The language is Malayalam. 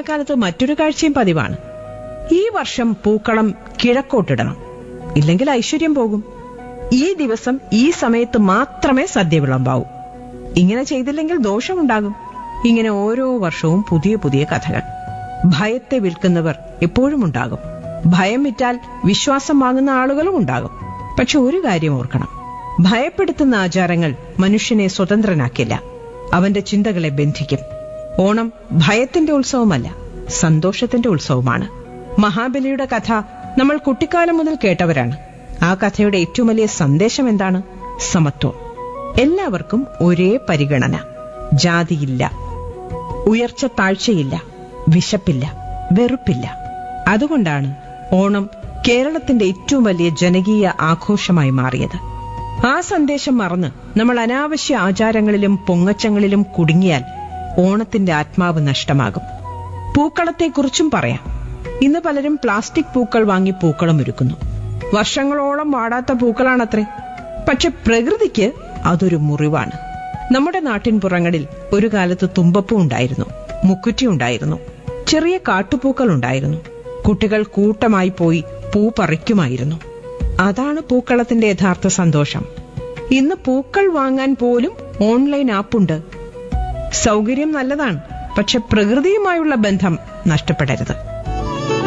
ഓണക്കാലത്ത് മറ്റൊരു കാഴ്ചയും പതിവാണ് ഈ വർഷം പൂക്കളം കിഴക്കോട്ടിടണം ഇല്ലെങ്കിൽ ഐശ്വര്യം പോകും ഈ ദിവസം ഈ സമയത്ത് മാത്രമേ സദ്യ വിളമ്പാവൂ ഇങ്ങനെ ചെയ്തില്ലെങ്കിൽ ദോഷമുണ്ടാകും ഇങ്ങനെ ഓരോ വർഷവും പുതിയ പുതിയ കഥകൾ ഭയത്തെ വിൽക്കുന്നവർ എപ്പോഴും ഉണ്ടാകും ഭയം വിറ്റാൽ വിശ്വാസം വാങ്ങുന്ന ആളുകളും ഉണ്ടാകും പക്ഷെ ഒരു കാര്യം ഓർക്കണം ഭയപ്പെടുത്തുന്ന ആചാരങ്ങൾ മനുഷ്യനെ സ്വതന്ത്രനാക്കില്ല അവന്റെ ചിന്തകളെ ബന്ധിക്കും ഓണം ഭയത്തിന്റെ ഉത്സവമല്ല സന്തോഷത്തിന്റെ ഉത്സവമാണ് മഹാബലിയുടെ കഥ നമ്മൾ കുട്ടിക്കാലം മുതൽ കേട്ടവരാണ് ആ കഥയുടെ ഏറ്റവും വലിയ സന്ദേശം എന്താണ് സമത്വം എല്ലാവർക്കും ഒരേ പരിഗണന ജാതിയില്ല ഉയർച്ച താഴ്ചയില്ല വിശപ്പില്ല വെറുപ്പില്ല അതുകൊണ്ടാണ് ഓണം കേരളത്തിന്റെ ഏറ്റവും വലിയ ജനകീയ ആഘോഷമായി മാറിയത് ആ സന്ദേശം മറന്ന് നമ്മൾ അനാവശ്യ ആചാരങ്ങളിലും പൊങ്ങച്ചങ്ങളിലും കുടുങ്ങിയാൽ ഓണത്തിന്റെ ആത്മാവ് നഷ്ടമാകും പൂക്കളത്തെക്കുറിച്ചും പറയാം ഇന്ന് പലരും പ്ലാസ്റ്റിക് പൂക്കൾ വാങ്ങി പൂക്കളം ഒരുക്കുന്നു വർഷങ്ങളോളം വാടാത്ത പൂക്കളാണത്രേ പക്ഷെ പ്രകൃതിക്ക് അതൊരു മുറിവാണ് നമ്മുടെ നാട്ടിൻപുറങ്ങളിൽ ഒരു കാലത്ത് തുമ്പപ്പൂ ഉണ്ടായിരുന്നു മുക്കുറ്റി ഉണ്ടായിരുന്നു ചെറിയ കാട്ടുപൂക്കൾ ഉണ്ടായിരുന്നു കുട്ടികൾ കൂട്ടമായി പോയി പൂ പറിക്കുമായിരുന്നു അതാണ് പൂക്കളത്തിന്റെ യഥാർത്ഥ സന്തോഷം ഇന്ന് പൂക്കൾ വാങ്ങാൻ പോലും ഓൺലൈൻ ആപ്പുണ്ട് സൗകര്യം നല്ലതാണ് പക്ഷെ പ്രകൃതിയുമായുള്ള ബന്ധം നഷ്ടപ്പെടരുത്